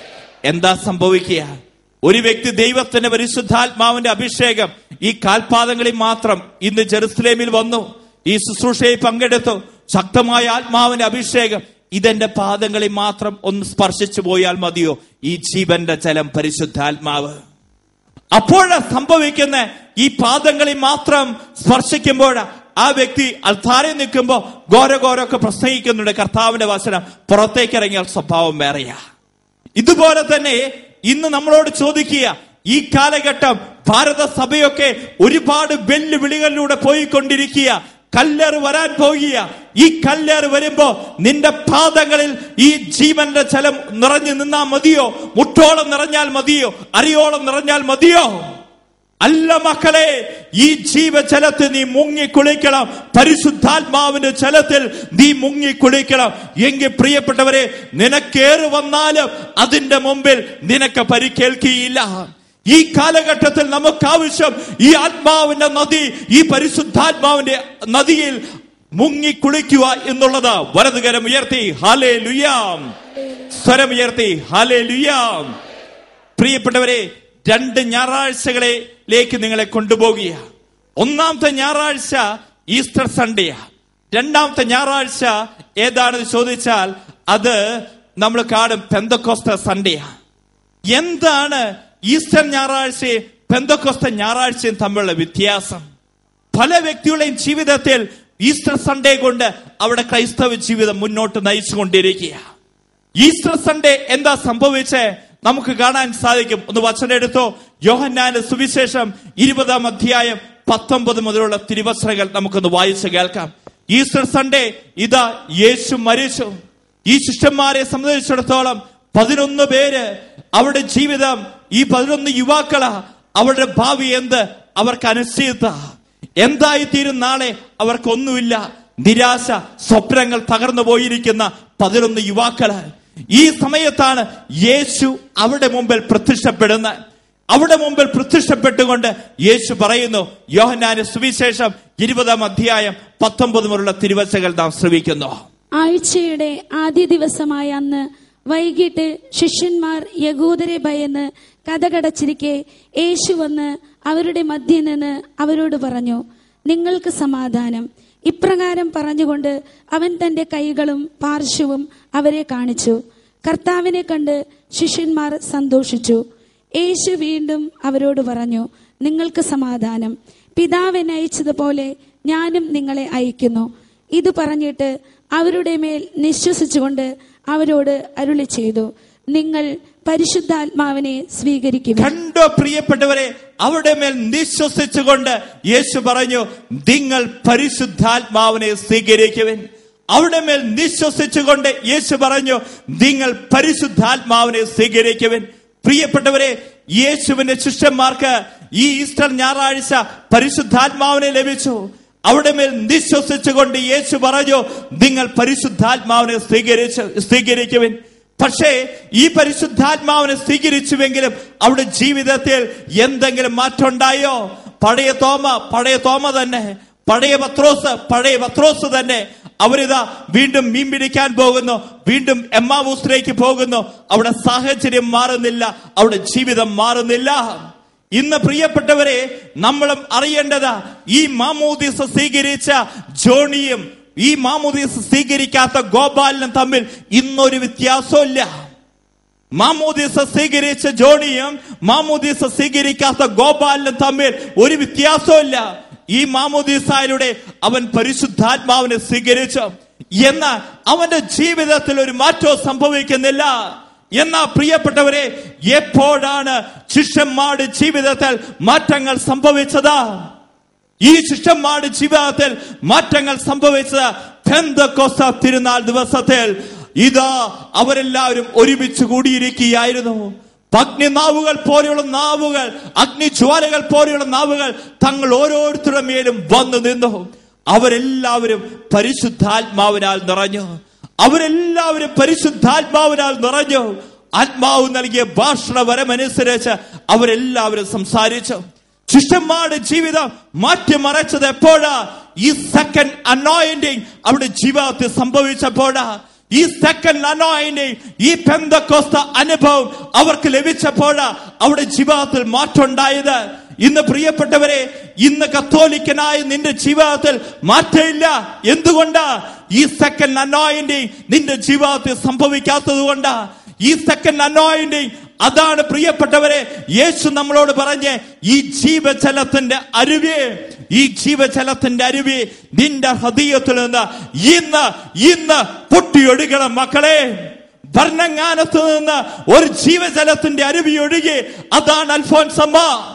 Speaker 2: എന്താ സംഭവിക്കുക ഒരു വ്യക്തി ദൈവത്തിന്റെ പരിശുദ്ധാത്മാവിന്റെ അഭിഷേകം ഈ കാൽപാദങ്ങളിൽ മാത്രം ഇന്ന് ജെറുസലേമിൽ വന്നു ഈ ശുശ്രൂഷയിൽ പങ്കെടുത്തു ശക്തമായ ആത്മാവിന്റെ അഭിഷേകം ഇതെന്റെ പാദങ്ങളിൽ മാത്രം ഒന്ന് സ്പർശിച്ചു പോയാൽ മതിയോ ഈ ജീവന്റെ ജലം പരിശുദ്ധാത്മാവ് അപ്പോഴാ സംഭവിക്കുന്ന ഈ പാദങ്ങളിൽ മാത്രം സ്പർശിക്കുമ്പോൾ ആ വ്യക്തി അൽത്താരെ നിൽക്കുമ്പോ ഘോരഘോരൊക്കെ പ്രസംഗിക്കുന്നുണ്ട് കർത്താവിന്റെ വചനം പുറത്തേക്ക് ഇറങ്ങിയാൽ സ്വഭാവം വേറെയാ ഇതുപോലെ തന്നെ ഇന്ന് നമ്മളോട് ചോദിക്കുക ഈ കാലഘട്ടം ഭാരത സഭയൊക്കെ ഒരുപാട് വെല്ലുവിളികളിലൂടെ പോയിക്കൊണ്ടിരിക്കുക കല്ലേറ് വരാൻ പോകുക ഈ കല്ലേറ് വരുമ്പോ നിന്റെ പാദങ്ങളിൽ ഈ ജീവന്റെ ജലം നിറഞ്ഞു നിന്നാ മതിയോ മുട്ടോളം നിറഞ്ഞാൽ മതിയോ അരിയോളം നിറഞ്ഞാൽ മതിയോ അല്ല മക്കളെ ഈ ജീവജലത്തിൽ നീ മുങ്ങി കുളിക്കണം പരിശുദ്ധാത്മാവിന്റെ ജലത്തിൽ നീ മുങ്ങി കുളിക്കണം എങ്കിൽ പ്രിയപ്പെട്ടവരെ നിനക്കേറ് വന്നാലും അതിന്റെ മുമ്പിൽ നിനക്ക് പരിക്കേൽക്കുകയില്ല ഈ കാലഘട്ടത്തിൽ നമുക്ക് ആവശ്യം ഈ ആത്മാവിന്റെ നദി ഈ പരിശുദ്ധാത്മാവിന്റെ നദിയിൽ മുങ്ങി കുളിക്കുക എന്നുള്ളത് വലതുകരം ഉയർത്തി ഹാലേ ലുയാം സ്വരമുയർത്തി ഹാലേ ലുയാം പ്രിയപ്പെട്ടവരെ രണ്ട് ഞായറാഴ്ചകളിലേക്ക് നിങ്ങളെ കൊണ്ടുപോകുക ഒന്നാമത്തെ ഞായറാഴ്ച ഈസ്റ്റർ സൺഡേയാ രണ്ടാമത്തെ ഞായറാഴ്ച ഏതാണെന്ന് ചോദിച്ചാൽ അത് നമ്മൾ കാണും പെന്തക്കോസ്ത സൺഡേയാ എന്താണ് ഈസ്റ്റർ ഞായറാഴ്ചയും പെന്തക്കോസ്ത ഞായറാഴ്ചയും തമ്മിലുള്ള വ്യത്യാസം പല വ്യക്തികളുടെയും ജീവിതത്തിൽ ഈസ്റ്റർ സൺഡേ കൊണ്ട് അവിടെ ക്രൈസ്തവ ജീവിതം മുന്നോട്ട് നയിച്ചുകൊണ്ടിരിക്കുക ഈസ്റ്റർ സൺഡേ എന്താ സംഭവിച്ചേ നമുക്ക് കാണാൻ സാധിക്കും ഒന്ന് വചനം എടുത്തോ യോഹന്നാന്റെ സുവിശേഷം ഇരുപതാം അധ്യായം പത്തൊമ്പത് മുതലുള്ള തിരുവസ്ത്രങ്ങൾ നമുക്കൊന്ന് വായിച്ച് കേൾക്കാം ഈസ്റ്റർ സൺഡേ ഇതാ യേശു മരിച്ചു ഈ ശിഷ്യന്മാരെ സംബന്ധിച്ചിടത്തോളം പതിനൊന്ന് പേര് അവരുടെ ജീവിതം ഈ പതിനൊന്ന് യുവാക്കളാ അവരുടെ ഭാവി എന്ത് അവർക്ക് അനിശ്ചിത എന്തായിത്തീരും നാളെ അവർക്കൊന്നുമില്ല നിരാശ സ്വപ്നങ്ങൾ തകർന്നു പോയിരിക്കുന്ന പതിനൊന്ന് യുവാക്കള് ഈ സമയത്താണ് യേശു അവിടെ മുമ്പിൽ പ്രത്യക്ഷപ്പെടുന്നത് അവിടെ മുമ്പിൽ പ്രത്യക്ഷപ്പെട്ടുകൊണ്ട് യേശു പറയുന്നു യോഹന്നാന്റെ സുവിശേഷം ഇരുപതാം അധ്യായം പത്തൊമ്പത് മുതലുള്ള തിരുവച്ചകൾ നാം ശ്രവിക്കുന്നു
Speaker 3: ആഴ്ചയുടെ ആദ്യ ദിവസമായ അന്ന് വൈകിട്ട് ശിഷ്യന്മാർ യകൂദരെ ഭയന്ന് കഥകടച്ചിരിക്കെ യേശു വന്ന് അവരുടെ മധ്യയിൽ നിന്ന് അവരോട് പറഞ്ഞു നിങ്ങൾക്ക് സമാധാനം ഇപ്രകാരം പറഞ്ഞുകൊണ്ട് അവൻ തന്റെ കൈകളും പാർശ്വവും അവരെ കാണിച്ചു കർത്താവിനെ കണ്ട് ശിഷ്യന്മാർ സന്തോഷിച്ചു യേശു വീണ്ടും അവരോട് പറഞ്ഞു നിങ്ങൾക്ക് സമാധാനം പിതാവിനെ അയച്ചതുപോലെ ഞാനും നിങ്ങളെ അയക്കുന്നു ഇത് പറഞ്ഞിട്ട് അവരുടെ മേൽ നിശ്വസിച്ചുകൊണ്ട് അവരോട് അരുളി ചെയ്തു നിങ്ങൾ പരിശുദ്ധാത്മാവിനെ സ്വീകരിക്കും
Speaker 2: കണ്ടോ പ്രിയപ്പെട്ടവരെ അവിടെ മേൽ നിശ്വസിച്ചുകൊണ്ട് യേശു പറഞ്ഞു നിങ്ങൾ പരിശുദ്ധാത്മാവിനെ സ്വീകരിക്കുവിൻ അവിടെ മേൽ നിശ്വസിച്ചുകൊണ്ട് യേശു പറഞ്ഞു നിങ്ങൾ പരിശുദ്ധാത്മാവിനെ സ്വീകരിക്കുവിൻ പ്രിയപ്പെട്ടവരെ യേശുവിന്റെ ശിഷ്യന്മാർക്ക് ഈ ഈസ്റ്റർ ഞായറാഴ്ച പരിശുദ്ധാത്മാവിനെ ലഭിച്ചു അവിടെ മേൽ നിശ്വസിച്ചുകൊണ്ട് യേശു പറഞ്ഞു നിങ്ങൾ പരിശുദ്ധാത്മാവിനെ സ്വീകരിച്ച് സ്വീകരിക്കുവിൻ പക്ഷേ ഈ പരിശുദ്ധാത്മാവിനെ സ്വീകരിച്ചുവെങ്കിലും അവിടെ ജീവിതത്തിൽ എന്തെങ്കിലും മാറ്റം ഉണ്ടായോ പഴയ തോമ പഴയ തോമ തന്നെ പഴയ പത്രോസ് പഴയ പത്രോസ് തന്നെ അവരിതാ വീണ്ടും മീൻ പിടിക്കാൻ പോകുന്നു വീണ്ടും എമ്മാവൂസിലേക്ക് പോകുന്നു അവിടെ സാഹചര്യം മാറുന്നില്ല അവിടെ ജീവിതം മാറുന്നില്ല ഇന്ന് പ്രിയപ്പെട്ടവരെ നമ്മളും അറിയേണ്ടത് ഈ മാമോദിസ സ്വീകരിച്ച ജോണിയും ഈ മാമോദിസ സ്വീകരിക്കാത്ത ഗോപാലിനും തമ്മിൽ ഇന്നൊരു വ്യത്യാസമില്ല മാമോദിസ സ്വീകരിച്ച ജോണിയും മാമോദിസ സ്വീകരിക്കാത്ത ഗോപാലിനും തമ്മിൽ ഒരു വ്യത്യാസമില്ല ഈ മാമോദിസായിലൂടെ അവൻ പരിശുദ്ധാത്മാവിനെ സ്വീകരിച്ചു എന്നാൽ അവന്റെ ജീവിതത്തിൽ ഒരു മാറ്റവും സംഭവിക്കുന്നില്ല എന്നാ പ്രിയപ്പെട്ടവരെ എപ്പോഴാണ് ശിഷ്യന്മാരുടെ ജീവിതത്തിൽ മാറ്റങ്ങൾ സംഭവിച്ചത് ഈ ശിഷ്യന്മാരുടെ ജീവിതത്തിൽ മാറ്റങ്ങൾ സംഭവിച്ചത് പെന്തക്കോസ്ത തിരുനാൾ ദിവസത്തിൽ ഇതാ അവരെല്ലാവരും ഒരുമിച്ച് കൂടിയിരിക്കുകയായിരുന്നു അഗ്നിനാവുകൾ പോലെയുള്ള നാവുകൾ അഗ്നിജ്വാലകൾ പോലെയുള്ള നാവുകൾ തങ്ങൾ ഓരോരുത്തരുടെ മേലും വന്നു നിന്നു അവരെല്ലാവരും പരിശുദ്ധാത്മാവിനാൽ നിറഞ്ഞു അവരെല്ലാവരും പരിശുദ്ധാത്മാവിനാൽ നിറഞ്ഞു ആത്മാവ് നൽകിയ ഭാഷണ വരമനുസരിച്ച് അവരെല്ലാവരും സംസാരിച്ചു ശിഷ്യന്മാരുടെ ജീവിതം മാറ്റിമറച്ചത് എപ്പോഴാ ഈ സെക്കൻഡ് അനോയിന്റിങ് അവിടെ ജീവിതത്തിൽ സംഭവിച്ചപ്പോഴാ ഈ സെക്കൻഡ് അനോയിന്റിങ് ഈ പെന്തക്കോസ്ത അനുഭവം അവർക്ക് ലഭിച്ചപ്പോഴാ അവിടെ ജീവിതത്തിൽ മാറ്റം ഉണ്ടായത് ഇന്ന് പ്രിയപ്പെട്ടവരെ ഇന്ന് കത്തോലിക്കനായ നിന്റെ ജീവിതത്തിൽ മാറ്റമില്ല എന്തുകൊണ്ടാ ഈ സെക്കൻഡ് അനോയിന്റിങ് നിന്റെ ജീവിതത്തിൽ സംഭവിക്കാത്തത് കൊണ്ടാ ഈ സെക്കൻഡ് അനോയിന്റിങ് അതാണ് പ്രിയപ്പെട്ടവരെ യേശു നമ്മളോട് പറഞ്ഞ് ഈ ജീവജലത്തിന്റെ അരുവി ഈ ജീവജലത്തിന്റെ അരുവി നിന്റെ ഹൃദയത്തിൽ നിന്ന് ഇന്ന് ഇന്ന് പൊട്ടിയൊഴുകണം മക്കളെ ഭരണങ്ങാനത്ത് നിന്ന് ഒരു ജീവജലത്തിന്റെ അരുവി ഒഴുകി അതാണ് അൽഫോൻസമ്മ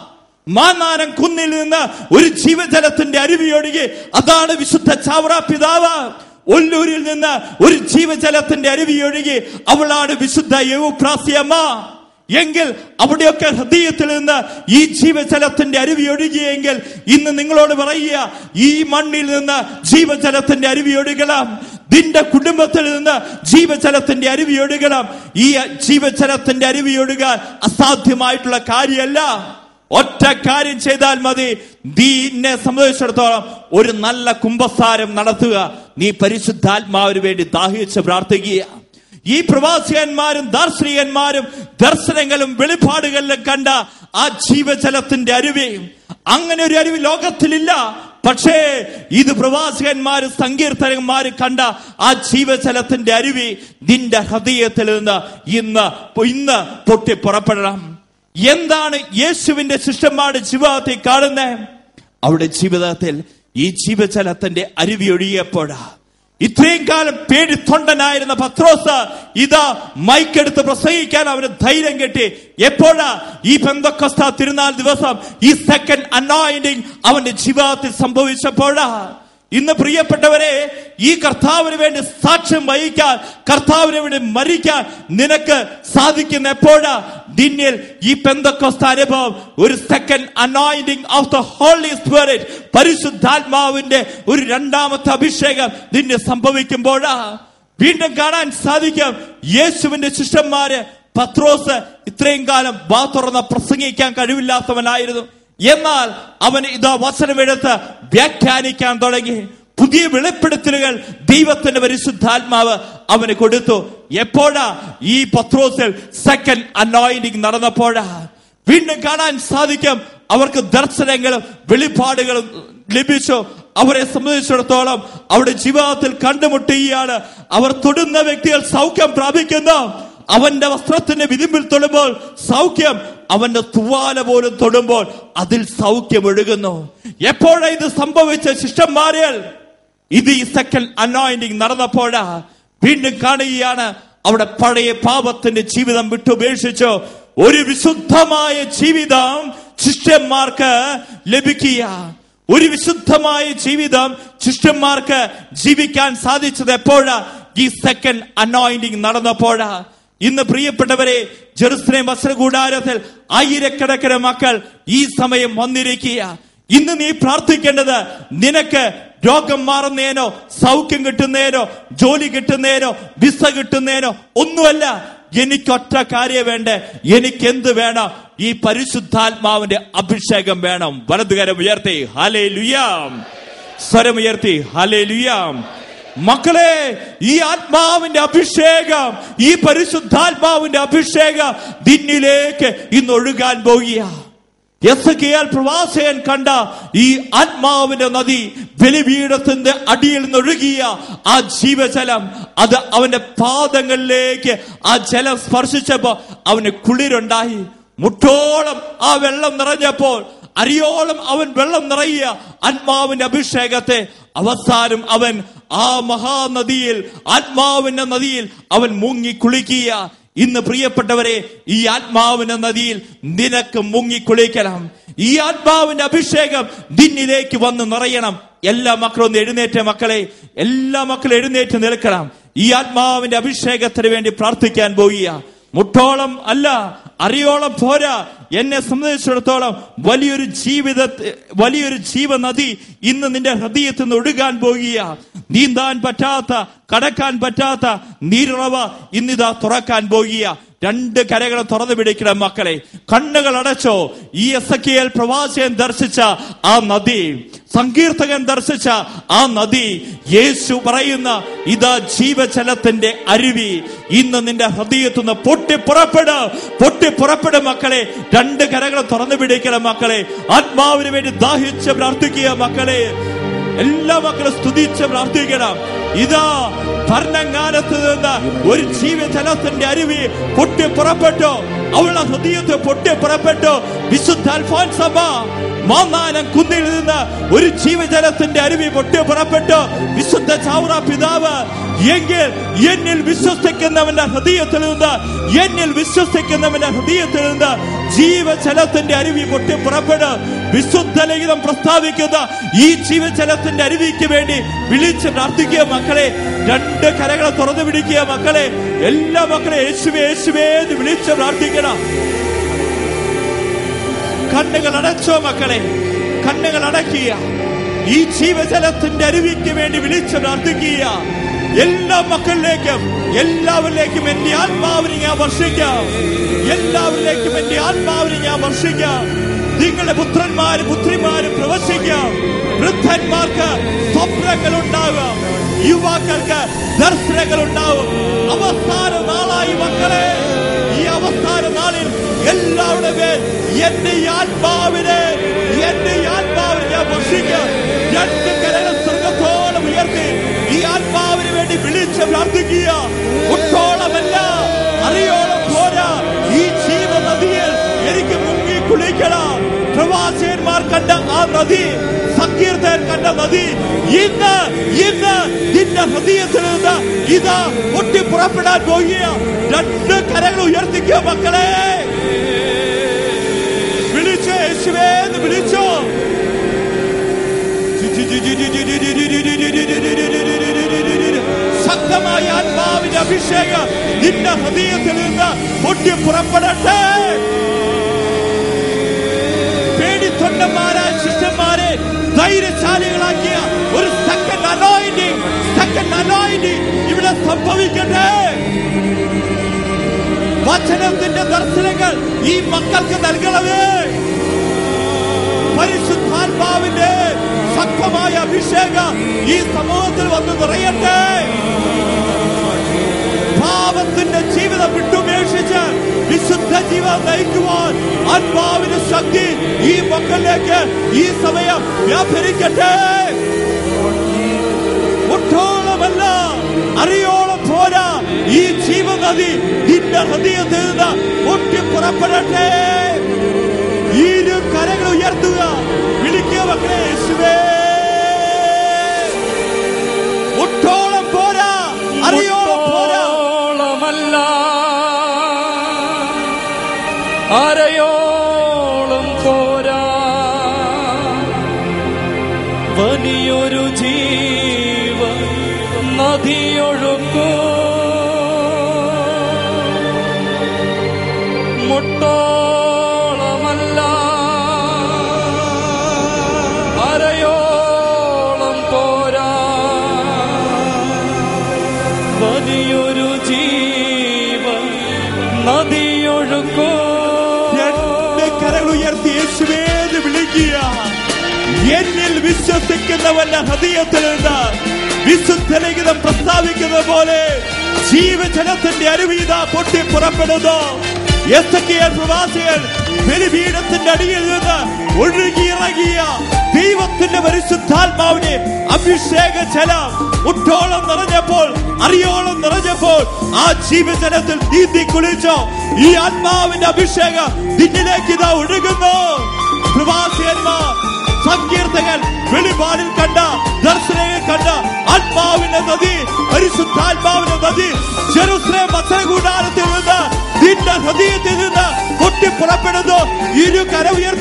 Speaker 2: മാനാനം കുന്നിൽ നിന്ന് ഒരു ജീവജലത്തിന്റെ അരുവി ഒഴുകി അതാണ് വിശുദ്ധ ചാവറ പിതാവ് ഒല്ലൂരിൽ നിന്ന് ഒരു ജീവജലത്തിന്റെ അരുവി ഒഴുകി അവളാണ് വിശുദ്ധ യൗപ്രാസിയമ്മ എങ്കിൽ അവിടെയൊക്കെ ഹൃദയത്തിൽ നിന്ന് ഈ ജീവജലത്തിന്റെ അരുവി ഒഴുകിയെങ്കിൽ ഇന്ന് നിങ്ങളോട് പറയുക ഈ മണ്ണിൽ നിന്ന് ജീവജലത്തിന്റെ അരുവി ഒഴുകണം നിന്റെ കുടുംബത്തിൽ നിന്ന് ജീവജലത്തിന്റെ അരുവി ഒഴുകണം ഈ ജീവജലത്തിന്റെ അരുവി ഒഴുകാൻ അസാധ്യമായിട്ടുള്ള കാര്യമല്ല ഒറ്റ കാര്യം ചെയ്താൽ മതി നീന്നെ സംബന്ധിച്ചിടത്തോളം ഒരു നല്ല കുംഭസാരം നടത്തുക നീ പരിശുദ്ധാത്മാവിന് വേണ്ടി ദാഹിച്ച് പ്രാർത്ഥിക്കുക ഈ പ്രവാസികന്മാരും ദാർശനികന്മാരും ദർശനങ്ങളും വെളിപ്പാടുകളിലും കണ്ട ആ ജീവജലത്തിന്റെ അരുവിയും അങ്ങനെ ഒരു അരുവി ലോകത്തിലില്ല പക്ഷേ ഇത് പ്രവാസികന്മാരും സങ്കീർത്തനന്മാരും കണ്ട ആ ജീവജലത്തിന്റെ അരുവി നിന്റെ ഹൃദയത്തിൽ നിന്ന് ഇന്ന് ഇന്ന് പൊട്ടി പുറപ്പെടണം എന്താണ് യേശുവിന്റെ ശിഷ്യന്മാരുടെ ജീവിതത്തിൽ കാണുന്നത് അവിടെ ജീവിതത്തിൽ ഈ ജീവജലത്തിന്റെ അരുവി ഒഴുകിയപ്പോഴാ ഇത്രയും കാലം പേടിത്തൊണ്ടനായിരുന്ന പത്രോസ് ഇതാ മൈക്കെടുത്ത് പ്രസംഗിക്കാൻ അവന് ധൈര്യം കിട്ടി എപ്പോഴാ ഈ പെന്തക്കൊസ്ത തിരുനാൾ ദിവസം ഈ സെക്കൻഡ് അനോയിന്റിങ് അവന്റെ ജീവിതത്തിൽ സംഭവിച്ചപ്പോഴാ ഇന്ന് പ്രിയപ്പെട്ടവരെ ഈ കർത്താവിന് വേണ്ടി സാക്ഷ്യം വഹിക്കാൻ കർത്താവിന് വേണ്ടി മരിക്കാൻ നിനക്ക് സാധിക്കുന്ന എപ്പോഴാ നിന്നിൽ ഈ പെന്തക്കൊസ്ത അനുഭവം ഒരു second anointing of the holy spirit പരിശുദ്ധാത്മാവിന്റെ ഒരു രണ്ടാമത്തെ അഭിഷേകം നിന്നെ സംഭവിക്കുമ്പോഴാ വീണ്ടും കാണാൻ സാധിക്കും യേശുവിന്റെ ശിഷ്യന്മാര് പത്രോസ് ഇത്രയും കാലം വാ തുറന്ന് പ്രസംഗിക്കാൻ കഴിവില്ലാത്തവനായിരുന്നു എന്നാൽ അവൻ ഇതാ വചനമെടുത്ത് വ്യാഖ്യാനിക്കാൻ തുടങ്ങി പുതിയ വെളിപ്പെടുത്തലുകൾ ദൈവത്തിന്റെ പരിശുദ്ധാത്മാവ് അവന് കൊടുത്തു എപ്പോഴാ ഈ പത്രോസിൽ സെക്കൻഡ് അനോയിന്റിങ് നടന്നപ്പോഴാ വീണ്ടും കാണാൻ സാധിക്കും അവർക്ക് ദർശനങ്ങളും വെളിപ്പാടുകളും ലഭിച്ചു അവരെ സംബന്ധിച്ചിടത്തോളം അവരുടെ ജീവിതത്തിൽ കണ്ടുമുട്ടുകയാണ് അവർ തൊടുന്ന വ്യക്തികൾ സൗഖ്യം പ്രാപിക്കുന്നു അവന്റെ വസ്ത്രത്തിന്റെ വിതിമ്പിൽ തൊടുമ്പോൾ സൗഖ്യം അവന്റെ തുവാല പോലും തൊടുമ്പോൾ അതിൽ സൗഖ്യം ഒഴുകുന്നു എപ്പോഴാ ഇത് സംഭവിച്ച ശിഷ്ടന്മാരിൽ ഇത് ഈ സെക്കൻഡ് അനോയിന്റിങ് നടന്നപ്പോഴാ വീണ്ടും കാണുകയാണ് അവിടെ പഴയ പാപത്തിന്റെ ജീവിതം വിട്ടുപേക്ഷിച്ചു ഒരു വിശുദ്ധമായ ജീവിതം ശിഷ്യന്മാർക്ക് ലഭിക്കുക ഒരു വിശുദ്ധമായ ജീവിതം ശിഷ്യന്മാർക്ക് ജീവിക്കാൻ സാധിച്ചത് എപ്പോഴാ ഈ സെക്കൻഡ് അനോയിന്റിങ് നടന്നപ്പോഴാ ഇന്ന് പ്രിയപ്പെട്ടവരെ ജെറുസലേം വസ്ത്രകൂടാരത്തിൽ ആയിരക്കണക്കിന് മക്കൾ ഈ സമയം വന്നിരിക്കുക ഇന്ന് നീ പ്രാർത്ഥിക്കേണ്ടത് നിനക്ക് രോഗം മാറുന്നതിനോ സൗഖ്യം കിട്ടുന്നതിനോ ജോലി കിട്ടുന്നതിനോ വിസ കിട്ടുന്നതിനോ ഒന്നുമല്ല എനിക്കൊറ്റ കാര്യം വേണ്ടേ എനിക്ക് എന്ത് വേണം ഈ പരിശുദ്ധാത്മാവിന്റെ അഭിഷേകം വേണം വലതുകരം ഉയർത്തി ഹലേ ലുയാം സ്വരമുയർത്തി ഹലേ ലുയാം മക്കളെ ഈ ആത്മാവിന്റെ അഭിഷേകം ഈ പരിശുദ്ധാത്മാവിന്റെ അഭിഷേകം നിന്നിലേക്ക് ഇന്ന് ഒഴുകാൻ പോകുക എസ് പ്രവാസയൻ കണ്ട ഈ ആത്മാവിന്റെ നദി ബലിപീഠത്തിന്റെ അടിയിൽ നിന്നൊഴുകിയ ആ ജീവജലം അത് അവന്റെ പാദങ്ങളിലേക്ക് ആ ജലം സ്പർശിച്ചപ്പോ അവന് കുളിരുണ്ടായി മുട്ടോളം ആ വെള്ളം നിറഞ്ഞപ്പോൾ അരിയോളം അവൻ വെള്ളം നിറയുക ആത്മാവിന്റെ അഭിഷേകത്തെ അവസാനം അവൻ ആ മഹാനദിയിൽ ആത്മാവിന്റെ നദിയിൽ അവൻ മുങ്ങി കുളിക്കുക ഇന്ന് പ്രിയപ്പെട്ടവരെ ഈ ആത്മാവിന്റെ നദിയിൽ നിനക്ക് മുങ്ങി കുളിക്കണം ഈ ആത്മാവിന്റെ അഭിഷേകം നിന്നിലേക്ക് വന്ന് നിറയണം എല്ലാ മക്കളും ഒന്ന് എഴുന്നേറ്റ മക്കളെ എല്ലാ മക്കളും എഴുന്നേറ്റ് നിൽക്കണം ഈ ആത്മാവിന്റെ അഭിഷേകത്തിന് വേണ്ടി പ്രാർത്ഥിക്കാൻ പോവുക മുട്ടോളം അല്ല അറിയോളം പോരാ എന്നെ സംബന്ധിച്ചിടത്തോളം വലിയൊരു ജീവിത വലിയൊരു ജീവനദി ഇന്ന് നിന്റെ ഹൃദയത്തിൽ നിന്ന് ഒഴുകാൻ പോകുക നീന്താൻ പറ്റാത്ത കടക്കാൻ പറ്റാത്ത നീരുറവ ഇന്നിതാ തുറക്കാൻ പോകുക രണ്ട് കരകൾ തുറന്നു പിടിക്കണം മക്കളെ കണ്ണുകൾ അടച്ചോ ഈ എസ് എ പ്രവാസിയൻ ദർശിച്ച ആ നദി സങ്കീർത്തകൻ ദർശിച്ച ആ നദി യേശു പറയുന്ന ഇതാ ജീവജലത്തിന്റെ അരുവി ഇന്ന് നിന്റെ ഹൃദയത്തു നിന്ന് പൊട്ടി പുറപ്പെട് പൊട്ടി പുറപ്പെടും മക്കളെ രണ്ട് കരകൾ തുറന്നു പിടിക്കണം മക്കളെ ആത്മാവിന് വേണ്ടി ദാഹിച്ച് പ്രാർത്ഥിക്കുക മക്കളെ എല്ലാ മക്കളും സ്തുതിച്ച് പ്രാർത്ഥിക്കണം ഇതാ ഭരണങ്ങാനത്ത് നിന്ന് ഒരു ജീവജലത്തിന്റെ അരുവി പൊട്ടി പുറപ്പെട്ടു അവളുടെ ഹൃദയത്തെ പൊട്ടി പുറപ്പെട്ടു വിശുദ്ധ അൽഫോൻസഭ മാന്നാനം കുന്നിൽ നിന്ന് ഒരു ജീവജലത്തിന്റെ അരുവി പൊട്ടി പുറപ്പെട്ടു വിശുദ്ധ ചാവറ പിതാവ് എങ്കിൽ എന്നിൽ വിശ്വസിക്കുന്നവന്റെ ഹൃദയത്തിൽ നിന്ന് എന്നിൽ വിശ്വസിക്കുന്നവന്റെ ഹൃദയത്തിൽ നിന്ന് ജീവജലത്തിന്റെ അരുവി പൊട്ടി പുറപ്പെടും വിശുദ്ധ ലിഖിതം പ്രസ്താവിക്കുന്ന ഈ ജീവജലത്തിന്റെ അരുവിക്ക് വേണ്ടി വിളിച്ച് പ്രാർത്ഥിക്കുക മക്കളെ രണ്ട് കരകളെ തുറന്നു പിടിക്കുക മക്കളെ എല്ലാ മക്കളെ യേശുവേ യേശുവേ എന്ന് വിളിച്ച് പ്രാർത്ഥിക്കണം കണ്ണുകൾ അടച്ചോ മക്കളെ കണ്ണുകൾ അടക്കുക ഈ ജീവജലത്തിന്റെ അരുവിക്ക് വേണ്ടി വിളിച്ച് പ്രാർത്ഥിക്കുക എല്ലാ മക്കളിലേക്കും എല്ലാവരിലേക്കും എന്റെ ആത്മാവിനെ ഞാൻ വർഷിക്കാം എല്ലാവരിലേക്കും എന്റെ ആത്മാവിനെ ഞാൻ വർഷിക്കാം നിങ്ങളുടെ പുത്രന്മാരും പുത്രിമാരും പ്രവശിക്കാം വൃദ്ധന്മാർക്ക് സ്വപ്നങ്ങൾ ഉണ്ടാകാം യുവാക്കൾക്ക് ദർശനങ്ങൾ ഉണ്ടാവും അവസാന നാളായി മക്കളെ ഈ അവസാന നാളിൽ എല്ലാവരുടെ മേൽ എന്റെ ഈ ആത്മാവിനെ എന്റെ ഈ ആത്മാവിനെ ഞാൻ വർഷിക്കാം രണ്ട് കരകൾ സ്വർഗത്തോളം ഉയർത്തി ഈ ആത്മാവിന് വേണ്ടി വിളിച്ച് പ്രാർത്ഥിക്കുക ഒട്ടോളമല്ല അറിയോളം പോരാ ഈ ജീവനദിയിൽ എനിക്ക് മുങ്ങി കുളിക്കണം പ്രവാസിയന്മാർ കണ്ട ആ നദി സങ്കീർത്തൻ കണ്ട നദി ഇന്ന് ഇന്ന് നിന്റെ ഹൃദയത്തിൽ നിന്ന് ഇതാ പൊട്ടി പുറപ്പെടാൻ പോകുക രണ്ട് കരകൾ ഉയർത്തിക്കുക മക്കളെ വിളിച്ചോ യേശുവേ എന്ന് വിളിച്ചോ ശക്തമായ ആത്മാവിന്റെ അഭിഷേകം നിന്റെ ഹൃദയത്തിൽ നിന്ന് പൊട്ടി പുറപ്പെടട്ടെ പേടിത്തൊണ്ടന്മാരായ ശിഷ്യന്മാരെ ധൈര്യശാലികളാക്കിയ ഒരു സെക്കൻഡ് അനോയിന്റിങ് സെക്കൻഡ് അനോയിന്റിങ് ഇവിടെ സംഭവിക്കട്ടെ വചനത്തിന്റെ ദർശനങ്ങൾ ഈ മക്കൾക്ക് നൽകണമേ പരിശുദ്ധാത്മാവിന്റെ ശക്തമായ അഭിഷേകം ഈ സമൂഹത്തിൽ വന്ന് നിറയട്ടെ പാപത്തിന്റെ ജീവിതം വിട്ടുപേക്ഷിച്ച് വിശുദ്ധ ജീവൻ നയിക്കുവാൻ ആത്മാവിന്റെ ശക്തി ഈ മക്കളിലേക്ക് ഈ സമയം വ്യാപരിക്കട്ടെ ഒട്ടോളമല്ല അറിയോളം പോരാ ഈ ജീവനദി നിന്റെ ഹൃദയത്തിൽ നിന്ന് പൊട്ടി പുറപ്പെടട്ടെ ഇരു കരങ്ങൾ ഉയർത്തുക വിളിക്കുക മക്കളെ യേശുവേ ഒട്ടോളം പോരാ അറിയോളം പോരാ
Speaker 1: മുട്ടോളമല്ല അരയോളം പോരാ വലിയൊരു ജീവ നദിയൊഴുക്കോ മുട്ടോളമല്ല അരയോളം പോരാ വലിയൊരു ജീവ നദിയൊഴുക്കോ
Speaker 2: രണ്ട് കരങ്ങൾ ഉയർത്തി യേശുവേ എന്ന് വിളിക്കുക എന്നിൽ വിശ്വസിക്കുന്നവന്റെ ഹൃദയത്തിൽ നിന്ന് വിശുദ്ധ ലിഖിതം പ്രസ്താവിക്കുന്ന പോലെ ജീവജലത്തിന്റെ അരുവീത പൊട്ടി പുറപ്പെടുന്നു എസക്കിയൽ പ്രവാസികൾ ബലിപീഠത്തിന്റെ അടിയിൽ നിന്ന് ഒഴുകിയിറങ്ങിയ ദൈവത്തിന്റെ പരിശുദ്ധാത്മാവിനെ അഭിഷേക ജലം മുട്ടോളം നിറഞ്ഞപ്പോൾ അറിയോളം നിറഞ്ഞപ്പോൾ ആ ജീവജലത്തിൽ നീന്തി കുളിച്ചോ ഈ ആത്മാവിന്റെ അഭിഷേകം നിന്നിലേക്ക് ഇതാ ഒഴുകുന്നു പ്രവാസിയന്മാർ സങ്കീർത്തകൻ വെളിപാടിൽ കണ്ട ദർശനങ്ങൾ കണ്ട ആത്മാവിന്റെ നദി പരിശുദ്ധാത്മാവിന്റെ നദി ജെറുസലേം മത്സരകൂടാരത്തിൽ നിന്ന് നിന്റെ ഹൃദയത്തിൽ നിന്ന് പൊട്ടി പുറപ്പെടുന്നു ഇരു കര ഉയർത്തി